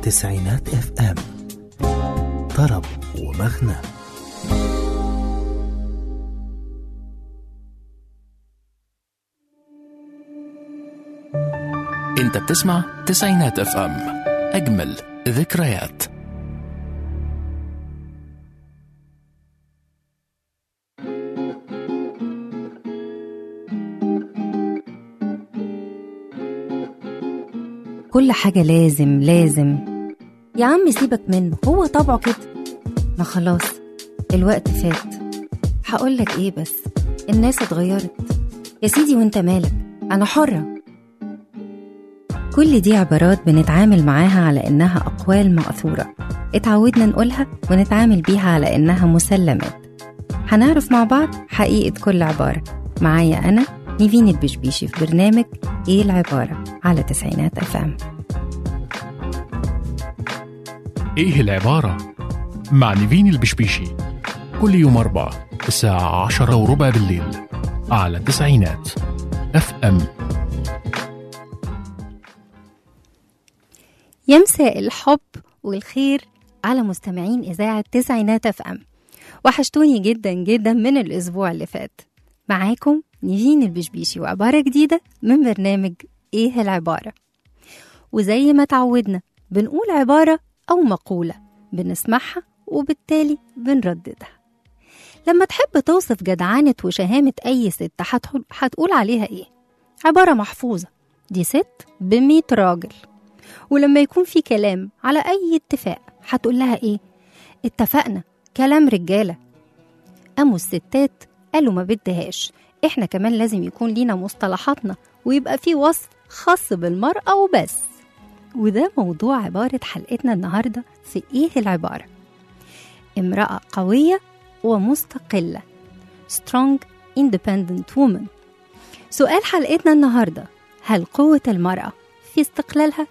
تسعينات اف ام طرب ومغنى انت بتسمع تسعينات اف ام اجمل ذكريات كل حاجة لازم لازم يا عم سيبك منه هو طبعه كده ما خلاص الوقت فات هقولك ايه بس الناس اتغيرت يا سيدي وانت مالك انا حرة كل دي عبارات بنتعامل معاها على انها اقوال مأثورة اتعودنا نقولها ونتعامل بيها على انها مسلمات هنعرف مع بعض حقيقة كل عبارة معايا أنا نيفين البشبيشي في برنامج إيه العبارة على تسعينات أف أم ايه العبارة؟ مع نيفين البشبيشي كل يوم أربعة الساعة عشرة وربع بالليل على تسعينات اف ام يمساء الحب والخير على مستمعين إذاعة تسعينات أف أم وحشتوني جدا جدا من الأسبوع اللي فات معاكم نيفين البشبيشي وعبارة جديدة من برنامج إيه العبارة وزي ما تعودنا بنقول عبارة أو مقولة بنسمعها وبالتالي بنرددها لما تحب توصف جدعانة وشهامة أي ست هتقول- هتقول عليها إيه؟ عبارة محفوظة دي ست بمية راجل ولما يكون في كلام على أي اتفاق هتقول لها إيه؟ اتفقنا كلام رجالة قاموا الستات قالوا ما بدهاش احنا كمان لازم يكون لينا مصطلحاتنا ويبقى في وصف خاص بالمرأة وبس وده موضوع عبارة حلقتنا النهاردة في ايه العبارة امرأة قوية ومستقلة strong independent woman سؤال حلقتنا النهاردة هل قوة المرأة في استقلالها؟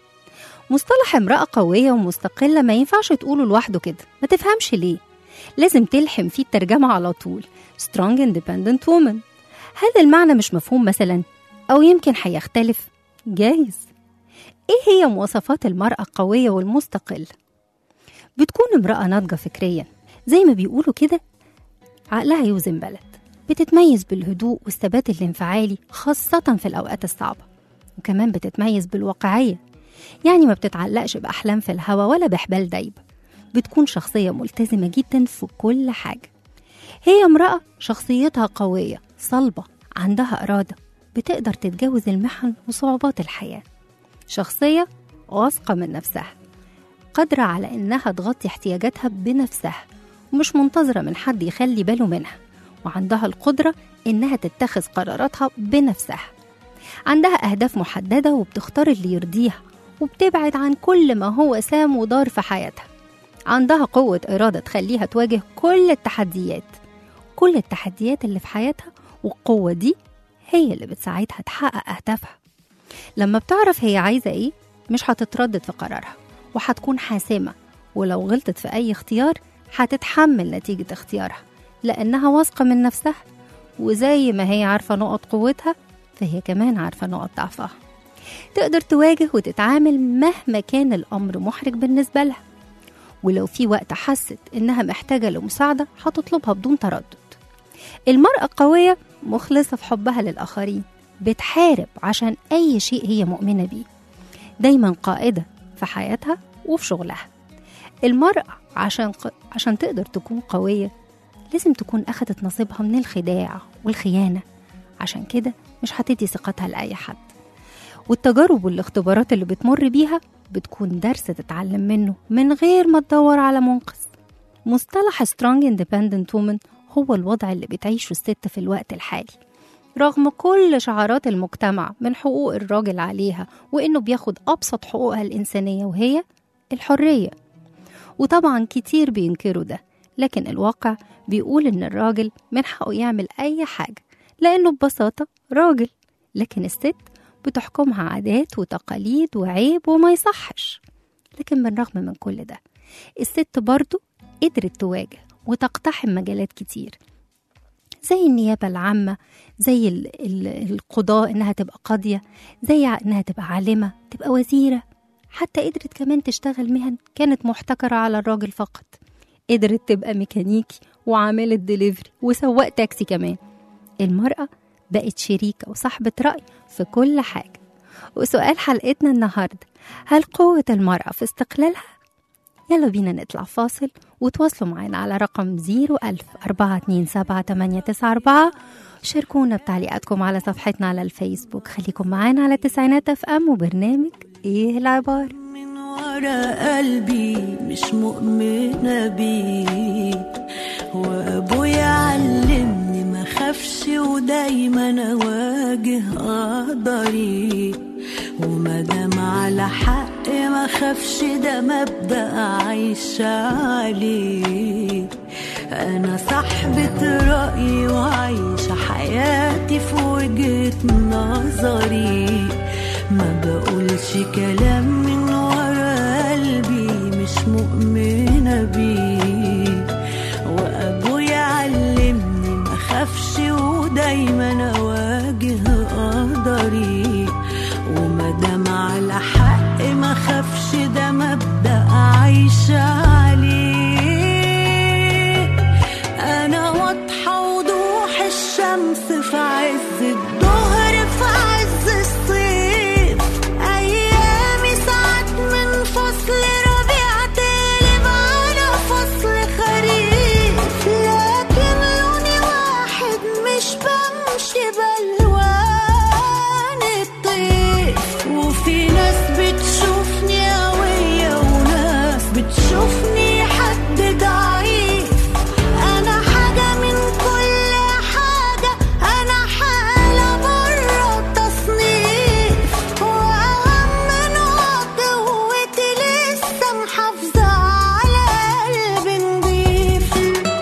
مصطلح امرأة قوية ومستقلة ما ينفعش تقوله لوحده كده ما تفهمش ليه لازم تلحم فيه الترجمة على طول strong independent woman هذا المعنى مش مفهوم مثلا أو يمكن هيختلف جايز إيه هي مواصفات المرأة القوية والمستقلة؟ بتكون امرأة ناضجة فكريا زي ما بيقولوا كده عقلها يوزن بلد بتتميز بالهدوء والثبات الانفعالي خاصة في الأوقات الصعبة وكمان بتتميز بالواقعية يعني ما بتتعلقش بأحلام في الهوا ولا بحبال دايبة بتكون شخصية ملتزمة جدا في كل حاجة هي امرأة شخصيتها قوية صلبة عندها إرادة بتقدر تتجاوز المحن وصعوبات الحياة شخصية واثقة من نفسها قادرة على إنها تغطي احتياجاتها بنفسها ومش منتظرة من حد يخلي باله منها وعندها القدرة إنها تتخذ قراراتها بنفسها عندها أهداف محددة وبتختار اللي يرضيها وبتبعد عن كل ما هو سام وضار في حياتها عندها قوة إرادة تخليها تواجه كل التحديات كل التحديات اللي في حياتها والقوة دي هي اللي بتساعدها تحقق أهدافها لما بتعرف هي عايزة إيه مش هتتردد في قرارها وهتكون حاسمة ولو غلطت في أي اختيار هتتحمل نتيجة اختيارها لأنها واثقة من نفسها وزي ما هي عارفة نقط قوتها فهي كمان عارفة نقط ضعفها تقدر تواجه وتتعامل مهما كان الأمر محرج بالنسبة لها ولو في وقت حست إنها محتاجة لمساعدة هتطلبها بدون تردد المرأة القوية مخلصة في حبها للآخرين بتحارب عشان أي شيء هي مؤمنة بيه دايما قائدة في حياتها وفي شغلها المرأة عشان ق... عشان تقدر تكون قوية لازم تكون أخدت نصيبها من الخداع والخيانة عشان كده مش هتدي ثقتها لأي حد والتجارب والاختبارات اللي بتمر بيها بتكون درس تتعلم منه من غير ما تدور على منقذ مصطلح strong independent woman هو الوضع اللي بتعيشه الست في الوقت الحالي رغم كل شعارات المجتمع من حقوق الراجل عليها وإنه بياخد أبسط حقوقها الإنسانية وهي الحرية وطبعا كتير بينكروا ده لكن الواقع بيقول إن الراجل من حقه يعمل أي حاجة لأنه ببساطة راجل لكن الست بتحكمها عادات وتقاليد وعيب وما يصحش لكن بالرغم من كل ده الست برضو قدرت تواجه وتقتحم مجالات كتير زي النيابة العامة زي ال- ال- القضاء إنها تبقى قاضية زي ع- إنها تبقى عالمة تبقى وزيرة حتى قدرت كمان تشتغل مهن كانت محتكرة على الراجل فقط قدرت تبقى ميكانيكي وعاملة دليفري وسواق تاكسي كمان المرأة بقت شريكة وصاحبة رأي في كل حاجة وسؤال حلقتنا النهاردة هل قوة المرأة في استقلالها؟ يلا بينا نطلع فاصل وتواصلوا معنا على رقم 01000 427 شاركونا بتعليقاتكم على صفحتنا على الفيسبوك خليكم معانا على تسعينات اف ام وبرنامج ايه العبارة من ورا قلبي مش مؤمنة بيه وأبويا علمني ما خافش ودايما أواجه قدري ومادام على حق ما خافش ده مبدأ عايشة عليه أنا صاحبة رأيي وعايشة حياتي في وجهة نظري ما بقولش كلام من ورا قلبي مش مؤمنة بيه وأبويا علمني ما خافش ودايما أواجه قدري ومادام على حق ما خافش ده مبدأ عايشة عليه أنا واضحة وضوح الشمس في عز الظهر في عز الصيف أيامي ساعات من فصل ربيع تقلب على فصل خريف لكن لوني واحد مش بمشي بألوان الطيف وفي ناس بتشوفني قوية وناس بتشوفني حد ضعيف أنا حاجة من كل حاجة أنا حالة بره التصنيف وأهم نقطة قوتي لسه محافظة على قلبي نضيف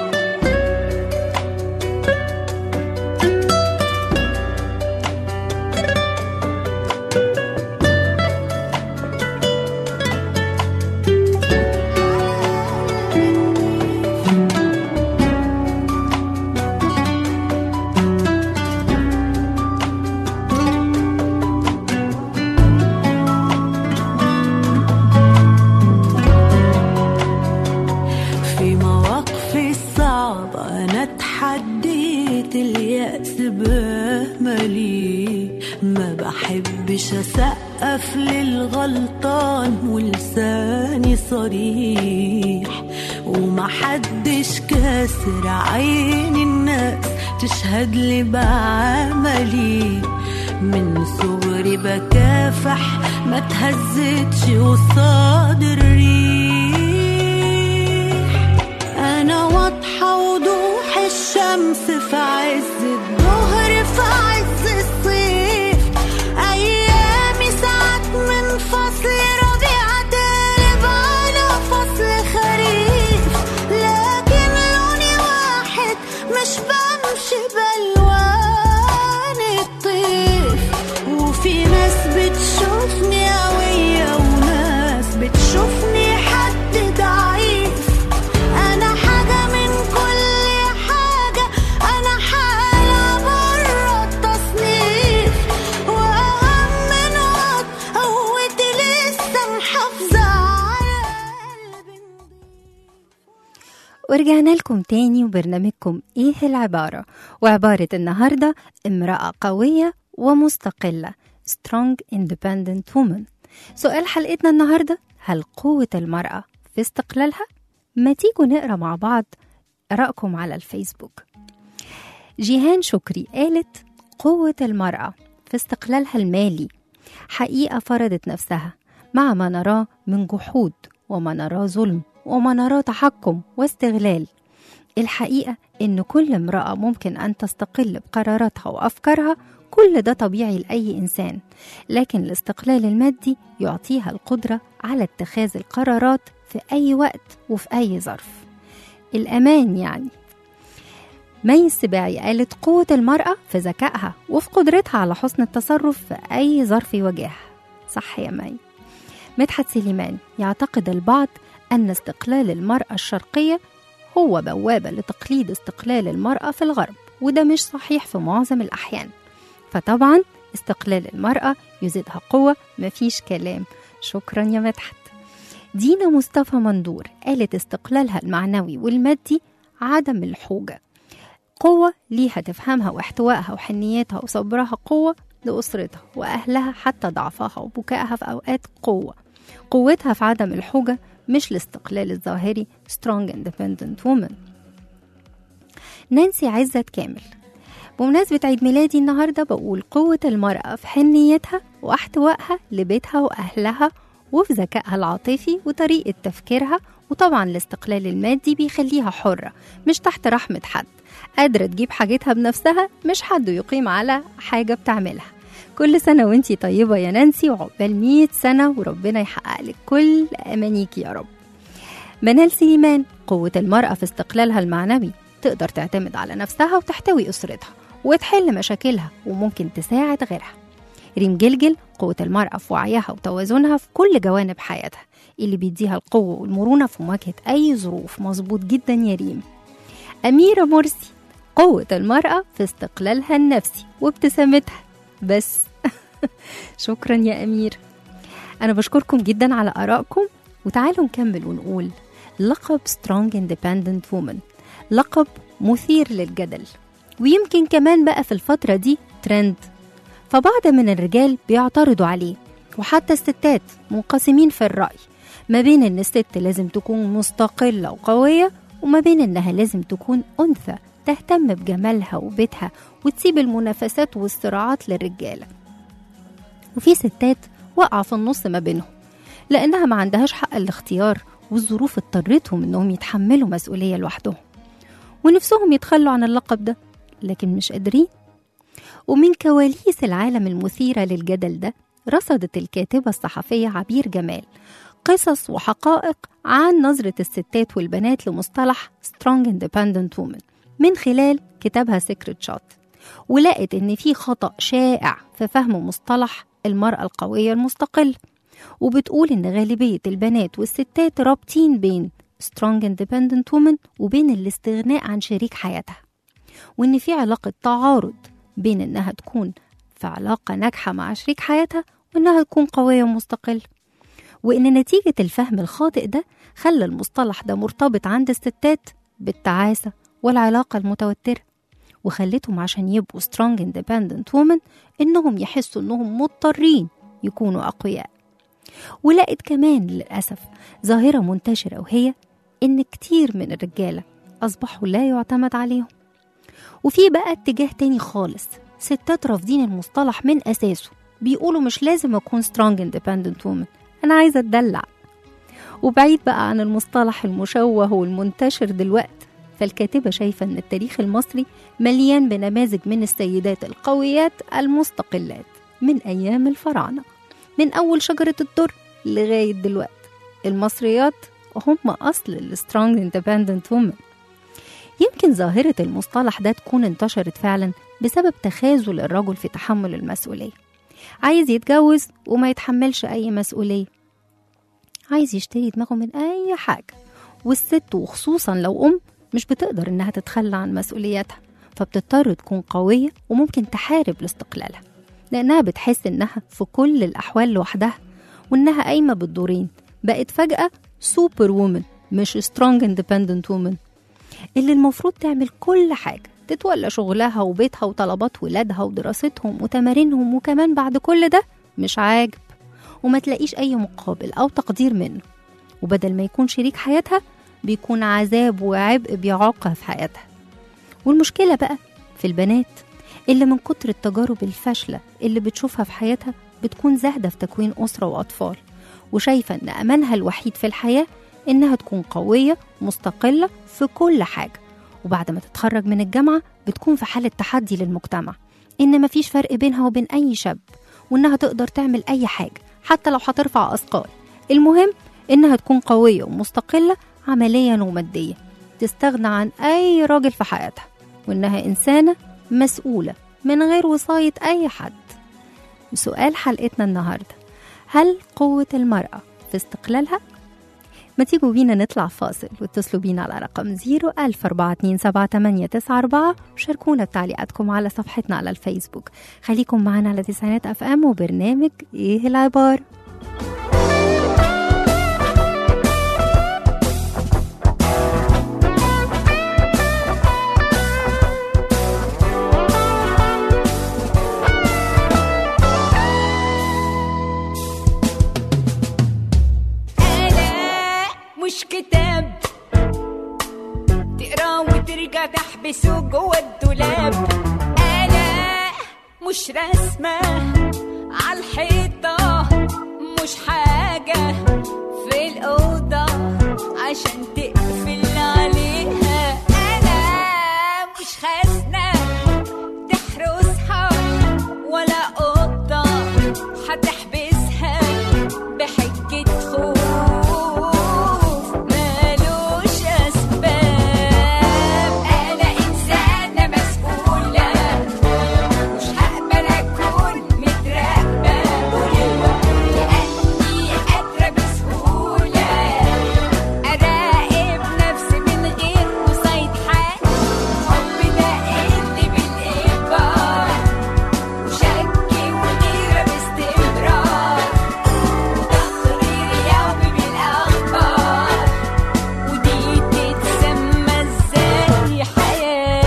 في مواقفي الصعبة أنا اتحديت اليأس بأملي ما بحبش أسقف للغلطان ولساني صريح ومحدش كاسر عين الناس تشهد لي بعملي من صغري بكافح ما تهزتش قصاد الريح أنا واضحة وضوح الشمس في عز الظهر في عز الصيف أيامي ساعات من فصل ربيع تقلب على فصل خريف لكن لوني واحد مش بمشي بألوان الطيف وفي ناس بتشوفني قوية وناس بتشوفني حد ضعيف أنا حاجة من كل حاجة أنا حالة بره التصنيف وأهم نقط قوتي لسه محافظة على قلبي ورجعنا لكم تاني وبرنامجكم ايه العبارة وعبارة النهاردة امرأة قوية ومستقلة strong independent woman سؤال حلقتنا النهاردة هل قوة المرأة في استقلالها؟ ما تيجوا نقرأ مع بعض آرائكم على الفيسبوك جيهان شكري قالت قوة المرأة في استقلالها المالي حقيقة فرضت نفسها مع ما نراه من جحود وما نراه ظلم وما نراه تحكم واستغلال الحقيقة إن كل امرأة ممكن أن تستقل بقراراتها وأفكارها كل ده طبيعي لأي إنسان لكن الاستقلال المادي يعطيها القدرة على اتخاذ القرارات في أي وقت وفي أي ظرف الأمان يعني مي السباعي قالت قوة المرأة في ذكائها وفي قدرتها على حسن التصرف في أي ظرف يواجهها صح يا مي مدحت سليمان يعتقد البعض أن استقلال المرأة الشرقية هو بوابة لتقليد استقلال المرأة في الغرب وده مش صحيح في معظم الأحيان فطبعا استقلال المرأة يزيدها قوة مفيش كلام شكرا يا مدحت دينا مصطفى مندور قالت استقلالها المعنوي والمادي عدم الحوجة قوة ليها تفهمها واحتوائها وحنيتها وصبرها قوة لأسرتها وأهلها حتى ضعفها وبكائها في أوقات قوة قوتها في عدم الحوجة مش الاستقلال الظاهري strong independent woman نانسي عزت كامل بمناسبة عيد ميلادي النهاردة بقول قوة المرأة في حنيتها واحتوائها لبيتها وأهلها وفي ذكائها العاطفي وطريقة تفكيرها وطبعا الاستقلال المادي بيخليها حرة مش تحت رحمة حد قادرة تجيب حاجتها بنفسها مش حد يقيم على حاجة بتعملها كل سنة وانتي طيبة يا نانسي وعقبال مية سنة وربنا يحقق لك كل أمانيك يا رب منال سليمان قوة المرأة في استقلالها المعنوي تقدر تعتمد على نفسها وتحتوي أسرتها وتحل مشاكلها وممكن تساعد غيرها ريم جلجل قوة المرأة في وعيها وتوازنها في كل جوانب حياتها اللي بيديها القوة والمرونة في مواجهة أي ظروف مظبوط جدا يا ريم أميرة مرسي قوة المرأة في استقلالها النفسي وابتسامتها بس شكرا يا أمير أنا بشكركم جدا على آرائكم وتعالوا نكمل ونقول لقب Strong Independent Woman لقب مثير للجدل ويمكن كمان بقى في الفترة دي ترند فبعض من الرجال بيعترضوا عليه وحتى الستات منقسمين في الرأي ما بين إن الست لازم تكون مستقلة وقوية وما بين إنها لازم تكون أنثى تهتم بجمالها وبيتها وتسيب المنافسات والصراعات للرجالة وفي ستات واقعة في النص ما بينهم لأنها ما عندهاش حق الاختيار والظروف اضطرتهم إنهم يتحملوا مسؤولية لوحدهم ونفسهم يتخلوا عن اللقب ده لكن مش قادرين ومن كواليس العالم المثيرة للجدل ده رصدت الكاتبة الصحفية عبير جمال قصص وحقائق عن نظرة الستات والبنات لمصطلح Strong Independent Woman من خلال كتابها سيكريت شوت ولقت إن في خطأ شائع في فهم مصطلح المرأة القوية المستقلة وبتقول إن غالبية البنات والستات رابطين بين Strong Independent Woman وبين الاستغناء عن شريك حياتها وإن في علاقة تعارض بين إنها تكون في علاقة ناجحة مع شريك حياتها وإنها تكون قوية ومستقلة وإن نتيجة الفهم الخاطئ ده خلى المصطلح ده مرتبط عند الستات بالتعاسة والعلاقة المتوترة وخلتهم عشان يبقوا strong independent women إنهم يحسوا إنهم مضطرين يكونوا أقوياء ولقيت كمان للأسف ظاهرة منتشرة وهي إن كتير من الرجالة أصبحوا لا يعتمد عليهم وفي بقى اتجاه تاني خالص ستات رافضين المصطلح من أساسه بيقولوا مش لازم أكون strong independent woman أنا عايزة أتدلع وبعيد بقى عن المصطلح المشوه والمنتشر دلوقت فالكاتبة شايفة أن التاريخ المصري مليان بنماذج من السيدات القويات المستقلات من أيام الفراعنة من أول شجرة الدر لغاية دلوقت المصريات هم أصل السترونج اندبندنت وومن يمكن ظاهرة المصطلح ده تكون انتشرت فعلا بسبب تخاذل الرجل في تحمل المسؤولية عايز يتجوز وما يتحملش أي مسؤولية عايز يشتري دماغه من أي حاجة والست وخصوصا لو أم مش بتقدر إنها تتخلى عن مسؤولياتها فبتضطر تكون قوية وممكن تحارب لاستقلالها لأنها بتحس إنها في كل الأحوال لوحدها وإنها قايمة بالدورين بقت فجأة سوبر وومن مش سترونج اندبندنت وومن اللي المفروض تعمل كل حاجة تتولى شغلها وبيتها وطلبات ولادها ودراستهم وتمارينهم وكمان بعد كل ده مش عاجب وما تلاقيش أي مقابل أو تقدير منه وبدل ما يكون شريك حياتها بيكون عذاب وعبء بيعاقها في حياتها والمشكلة بقى في البنات اللي من كتر التجارب الفاشلة اللي بتشوفها في حياتها بتكون زاهدة في تكوين أسرة وأطفال وشايفة إن أمانها الوحيد في الحياة إنها تكون قوية مستقلة في كل حاجة وبعد ما تتخرج من الجامعة بتكون في حالة تحدي للمجتمع إن مفيش فرق بينها وبين أي شاب وإنها تقدر تعمل أي حاجة حتى لو هترفع أثقال المهم إنها تكون قوية ومستقلة عمليا وماديا تستغنى عن أي راجل في حياتها وإنها إنسانة مسؤولة من غير وصاية أي حد سؤال حلقتنا النهاردة هل قوة المرأة في استقلالها؟ ما تيجوا بينا نطلع فاصل واتصلوا بينا على رقم 014278994 وشاركونا بتعليقاتكم على صفحتنا على الفيسبوك خليكم معنا على تسعينات اف ام وبرنامج ايه العبارة هتحبسه جوه الدولاب انا مش رسمه على الحيطه مش حاجه في الاوضه عشان تقفل عليها انا مش خزنه تحرسها ولا قطة هتحبسها بحجة خوف مالوش أسباب أنا إنسانة مسؤولة مش هقبل أكون متراقبة لأني قادرة بسهولة أراقب نفسي من غير قصيد حق حب ده اللي بالإجبار وشكي وغيرة باستمرار وتقرير يومي بالأخبار ودي تتسمى ازاي حياة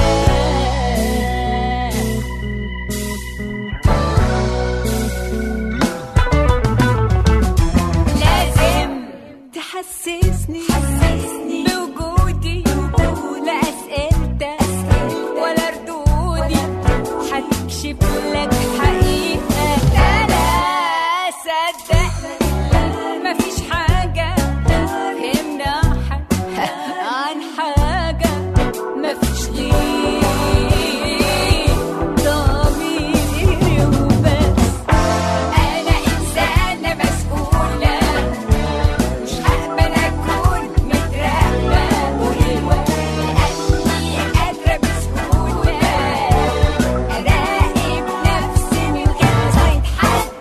لازم تحسسني حسسني بوجودي لا أسئلتك ولا ردودي هتكشف لك حقيقة لا صدقني مفيش حاجة تمنعك عن حاجة مفيش غير ضميري وبس أنا إنسانة مسؤولة مش هقبل أكون متراقبة لأني قادرة بسهولة أراقب نفسي من غير قصيد حد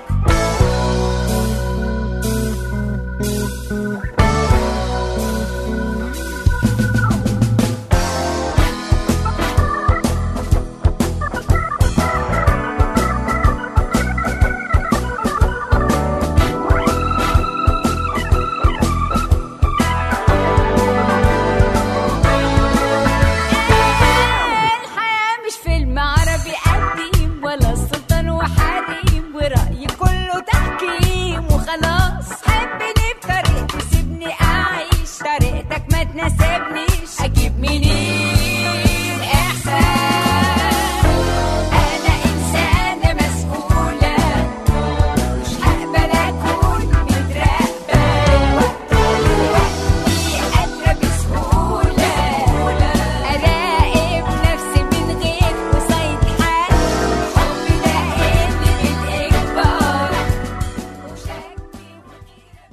الحياة مش فيلم عربي قديم ولا سلطان وحريم ورأيي كله تحكيم وخلاص حبني بطريقتي سيبني أعيش طريقتك ما تناسبنيش أجيب منين إحساس أنا إنسانة مسؤولة مش هقبل أكون متراقبة وقتي قادرة بسهولة أراقب نفسي من غير قصيد حد حبي ده اللي بالإجبار وشكي وغيرة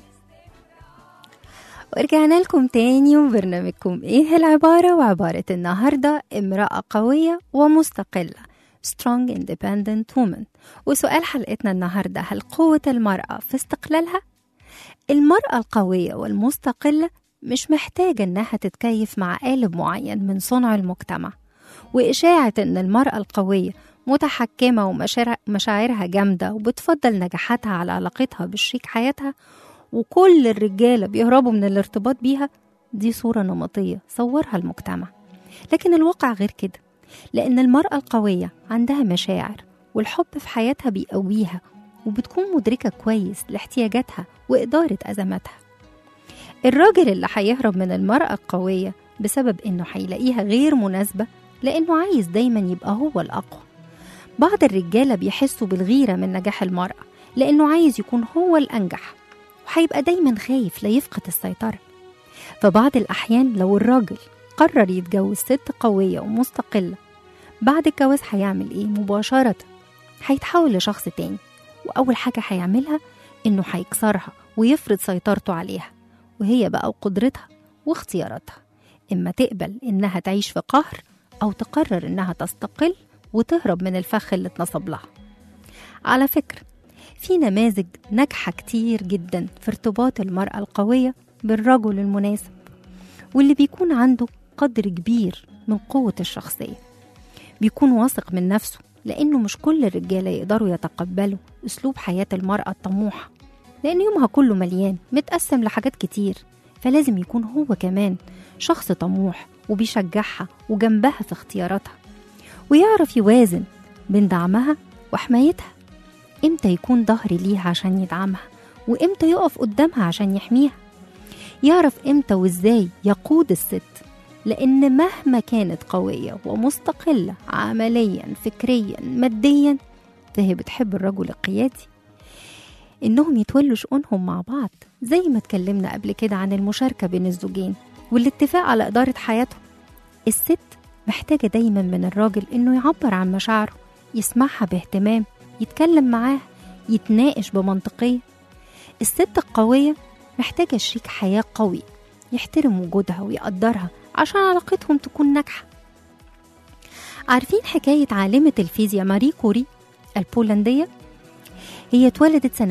باستمرار ورجعنا لكم تاني وبرنامجكم ايه العبارة وعبارة النهاردة امرأة قوية ومستقلة strong independent woman وسؤال حلقتنا النهاردة هل قوة المرأة في استقلالها؟ المرأة القوية والمستقلة مش محتاجة إنها تتكيف مع قالب معين من صنع المجتمع وإشاعة إن المرأة القوية متحكمة ومشاعرها جامدة وبتفضل نجاحاتها على علاقتها بشريك حياتها وكل الرجالة بيهربوا من الارتباط بيها دي صورة نمطية صورها المجتمع لكن الواقع غير كده لأن المرأة القوية عندها مشاعر والحب في حياتها بيقويها وبتكون مدركة كويس لاحتياجاتها وإدارة أزماتها الراجل اللي هيهرب من المرأة القوية بسبب إنه هيلاقيها غير مناسبة لأنه عايز دايما يبقى هو الأقوى بعض الرجالة بيحسوا بالغيرة من نجاح المرأة لأنه عايز يكون هو الأنجح وهيبقى دايما خايف لا يفقد السيطرة فبعض الأحيان لو الراجل قرر يتجوز ست قوية ومستقلة بعد الجواز هيعمل إيه مباشرة هيتحول لشخص تاني وأول حاجة هيعملها إنه هيكسرها ويفرض سيطرته عليها وهي بقى وقدرتها واختياراتها إما تقبل إنها تعيش في قهر أو تقرر إنها تستقل وتهرب من الفخ اللي اتنصب لها على فكرة في نماذج ناجحة كتير جدا في ارتباط المرأة القوية بالرجل المناسب واللي بيكون عنده قدر كبير من قوة الشخصية بيكون واثق من نفسه لأنه مش كل الرجالة يقدروا يتقبلوا أسلوب حياة المرأة الطموحة لأن يومها كله مليان متقسم لحاجات كتير فلازم يكون هو كمان شخص طموح وبيشجعها وجنبها في اختياراتها ويعرف يوازن بين دعمها وحمايتها امتى يكون ظهري ليها عشان يدعمها وامتى يقف قدامها عشان يحميها يعرف امتى وازاي يقود الست لأن مهما كانت قوية ومستقلة عمليا فكريا ماديا فهي بتحب الرجل القيادي إنهم يتولوا شؤونهم مع بعض زي ما اتكلمنا قبل كده عن المشاركة بين الزوجين والاتفاق على إدارة حياتهم الست محتاجة دايما من الراجل إنه يعبر عن مشاعره يسمعها باهتمام يتكلم معاها يتناقش بمنطقية الست القوية محتاجة شريك حياة قوي يحترم وجودها ويقدرها عشان علاقتهم تكون ناجحة عارفين حكاية عالمة الفيزياء ماري كوري البولندية هي اتولدت سنة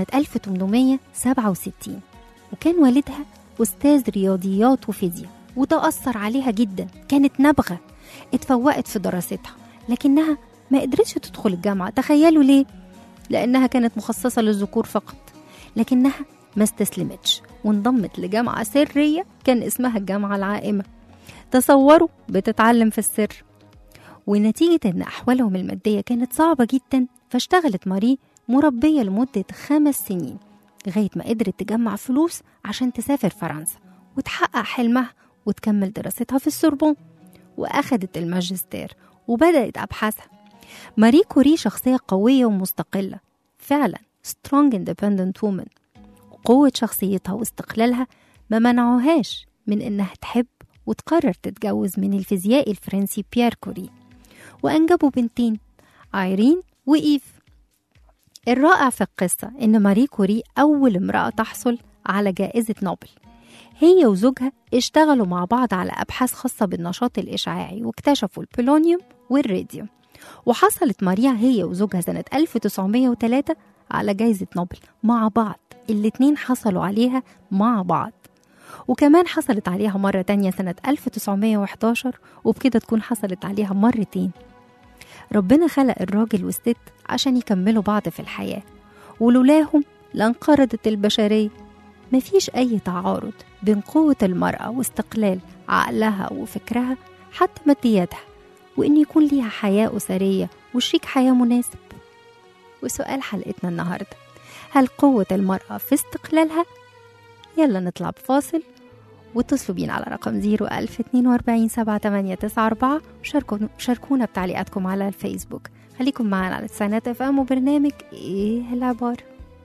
1867 وكان والدها أستاذ رياضيات وفيزياء وده أثر عليها جدا كانت نابغة اتفوقت في دراستها لكنها ما قدرتش تدخل الجامعة تخيلوا ليه؟ لأنها كانت مخصصة للذكور فقط لكنها ما استسلمتش وانضمت لجامعة سرية كان اسمها الجامعة العائمة تصوروا بتتعلم في السر ونتيجة إن أحوالهم المادية كانت صعبة جدا فاشتغلت ماري مربية لمدة خمس سنين لغاية ما قدرت تجمع فلوس عشان تسافر فرنسا وتحقق حلمها وتكمل دراستها في السوربون وأخدت الماجستير وبدأت أبحاثها ماري كوري شخصية قوية ومستقلة فعلا strong independent woman وقوة شخصيتها واستقلالها ما منعوهاش من إنها تحب وتقرر تتجوز من الفيزيائي الفرنسي بيير كوري وأنجبوا بنتين آيرين وإيف الرائع في القصة إن ماري كوري أول امرأة تحصل على جائزة نوبل هي وزوجها اشتغلوا مع بعض على أبحاث خاصة بالنشاط الإشعاعي واكتشفوا البولونيوم والراديوم وحصلت ماريا هي وزوجها سنة 1903 على جائزة نوبل مع بعض الاتنين حصلوا عليها مع بعض وكمان حصلت عليها مرة تانية سنة 1911 وبكده تكون حصلت عليها مرتين ربنا خلق الراجل والست عشان يكملوا بعض في الحياة ولولاهم لانقرضت البشرية مفيش أي تعارض بين قوة المرأة واستقلال عقلها وفكرها حتى مادياتها وإن يكون ليها حياة أسرية وشريك حياة مناسب وسؤال حلقتنا النهاردة هل قوة المرأة في استقلالها؟ يلا نطلع بفاصل واتصلوا بينا على رقم 01042 7894 وشاركوا شاركونا بتعليقاتكم على الفيسبوك خليكم معنا على تسعينات اف ام وبرنامج ايه العبارة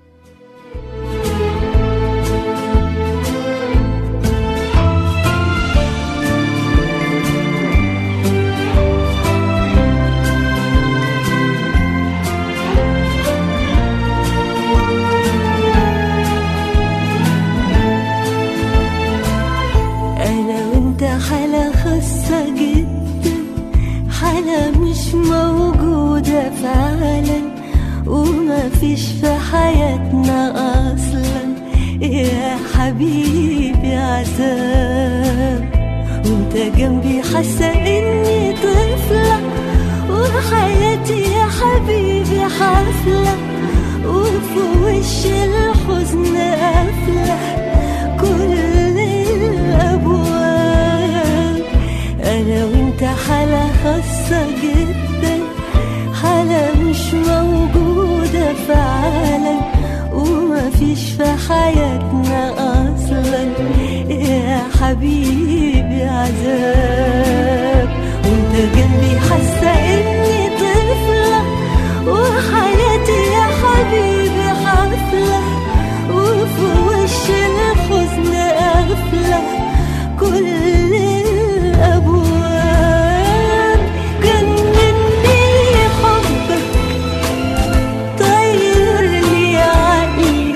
أنا وأنت حالة خاصة جدا حالة مش موجودة فعلا وما فيش في حياتنا أصلا يا حبيبي عذاب وانت جنبي حاسة إني طفلة وحياتي يا حبيبي حفلة وفي وش الحزن قافلة كل الأبواب أنا وأنت حالة خاصة جدا حالة مش موجودة فعلا وما فيش في حياتنا أصلا يا حبيبي عذاب وانت جنبي حاسة إني طفلة وحياتي يا حبيبي حفلة وفي وش الحزن قافلة كل الأبواب جنني حبك طير لي عقلي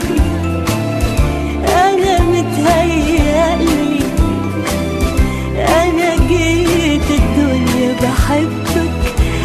أنا متهيألي أنا جيت الدنيا بحبك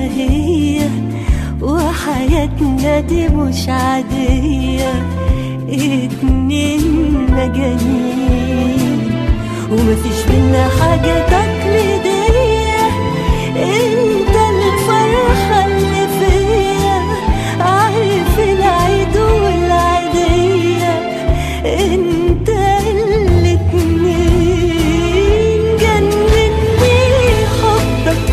هي وحياتنا دي مش عادية اتنين مجانين ومفيش بينا حاجة تقليدية انت الفرحة اللي فيا عارف العيد والعيدية انت الاتنين جنني حبك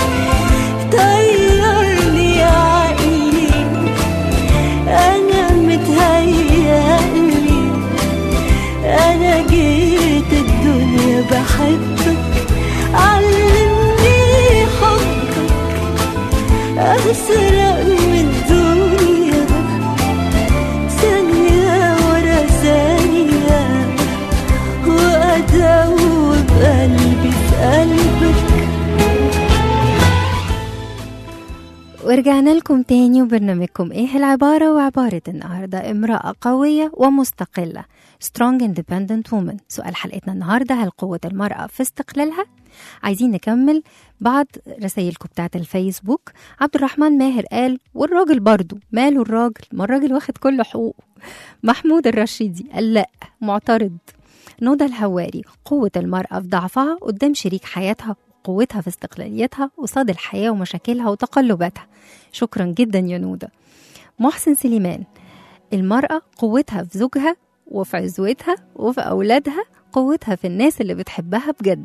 طيرني عقلي انا متهيألي انا جيت الدنيا بحبك علمني حبك اسرق من الدنيا ثانية ورا ثانية وأدوب قلبي في قلبك ورجعنا لكم تاني وبرنامجكم ايه العبارة وعبارة النهاردة امرأة قوية ومستقلة strong independent woman سؤال حلقتنا النهاردة هل قوة المرأة في استقلالها؟ عايزين نكمل بعض رسائلكم بتاعت الفيسبوك عبد الرحمن ماهر قال والراجل برضو ماله الراجل ما الراجل واخد كل حقوقه محمود الرشيدي قال لا معترض نوضة الهواري قوة المرأة في ضعفها قدام شريك حياتها قوتها في استقلاليتها قصاد الحياة ومشاكلها وتقلباتها شكرا جدا يا نودة محسن سليمان المرأة قوتها في زوجها وفي عزوتها وفي أولادها قوتها في الناس اللي بتحبها بجد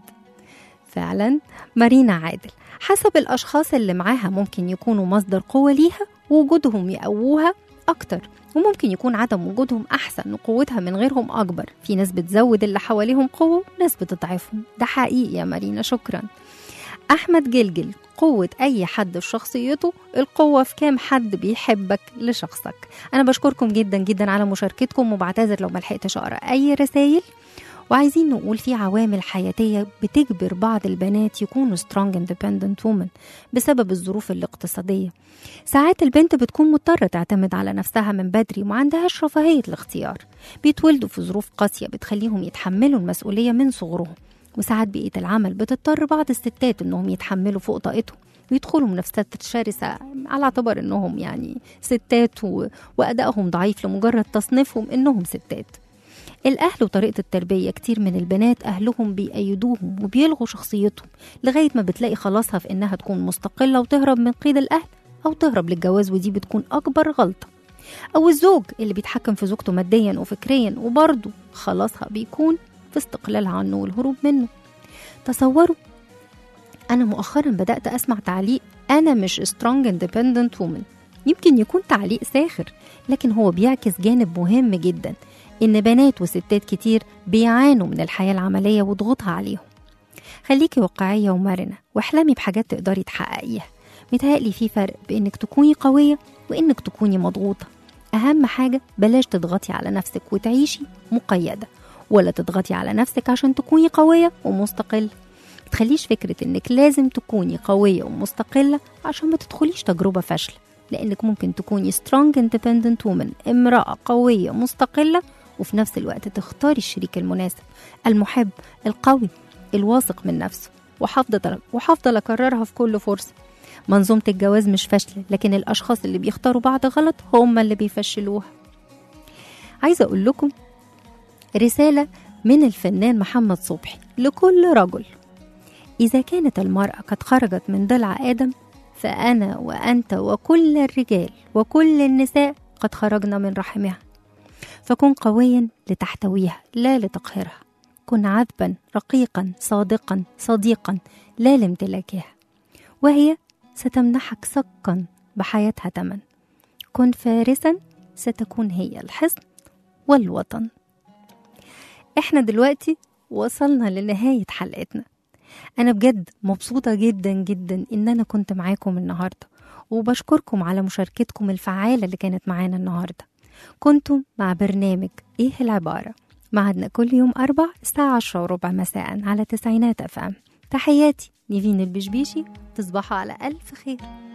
فعلا مارينا عادل حسب الأشخاص اللي معاها ممكن يكونوا مصدر قوة ليها ووجودهم يقووها أكتر وممكن يكون عدم وجودهم أحسن وقوتها من غيرهم أكبر في ناس بتزود اللي حواليهم قوة ناس بتضعفهم ده حقيقي يا مارينا شكرا أحمد جلجل قوة أي حد في شخصيته القوة في كام حد بيحبك لشخصك أنا بشكركم جدا جدا على مشاركتكم وبعتذر لو ملحقتش أقرأ أي رسائل وعايزين نقول في عوامل حياتية بتجبر بعض البنات يكونوا strong independent women بسبب الظروف الاقتصادية ساعات البنت بتكون مضطرة تعتمد على نفسها من بدري وما عندهاش رفاهية الاختيار بيتولدوا في ظروف قاسية بتخليهم يتحملوا المسؤولية من صغرهم وساعات بيئة العمل بتضطر بعض الستات انهم يتحملوا فوق طاقتهم ويدخلوا منافسات شرسة على اعتبار انهم يعني ستات و... وادائهم ضعيف لمجرد تصنيفهم انهم ستات الأهل وطريقة التربية كتير من البنات أهلهم بيأيدوهم وبيلغوا شخصيتهم لغاية ما بتلاقي خلاصها في إنها تكون مستقلة وتهرب من قيد الأهل أو تهرب للجواز ودي بتكون أكبر غلطة أو الزوج اللي بيتحكم في زوجته ماديا وفكريا وبرضه خلاصها بيكون في استقلالها عنه والهروب منه تصوروا أنا مؤخرا بدأت أسمع تعليق أنا مش strong independent woman يمكن يكون تعليق ساخر لكن هو بيعكس جانب مهم جدا إن بنات وستات كتير بيعانوا من الحياة العملية وضغوطها عليهم خليكي واقعية ومرنة واحلمي بحاجات تقدري تحققيها متهيألي في فرق بإنك تكوني قوية وإنك تكوني مضغوطة أهم حاجة بلاش تضغطي على نفسك وتعيشي مقيدة ولا تضغطي على نفسك عشان تكوني قوية ومستقلة تخليش فكرة إنك لازم تكوني قوية ومستقلة عشان ما تدخليش تجربة فاشلة لأنك ممكن تكوني strong independent woman امرأة قوية مستقلة وفي نفس الوقت تختاري الشريك المناسب المحب القوي الواثق من نفسه وحافظة وحافظة أكررها في كل فرصة منظومة الجواز مش فاشلة لكن الأشخاص اللي بيختاروا بعض غلط هم اللي بيفشلوها عايزة أقول لكم رسالة من الفنان محمد صبحي لكل رجل إذا كانت المرأة قد خرجت من ضلع آدم فأنا وأنت وكل الرجال وكل النساء قد خرجنا من رحمها فكن قويا لتحتويها لا لتقهرها كن عذبا رقيقا صادقا صديقا لا لامتلاكها وهي ستمنحك سقا بحياتها تمن كن فارسا ستكون هي الحصن والوطن احنا دلوقتي وصلنا لنهاية حلقتنا أنا بجد مبسوطة جدا جدا إن أنا كنت معاكم النهاردة وبشكركم على مشاركتكم الفعالة اللي كانت معانا النهاردة كنتم مع برنامج إيه العبارة معدنا كل يوم أربع الساعة عشرة وربع مساء على تسعينات أفهم تحياتي نيفين البشبيشي تصبحوا على ألف خير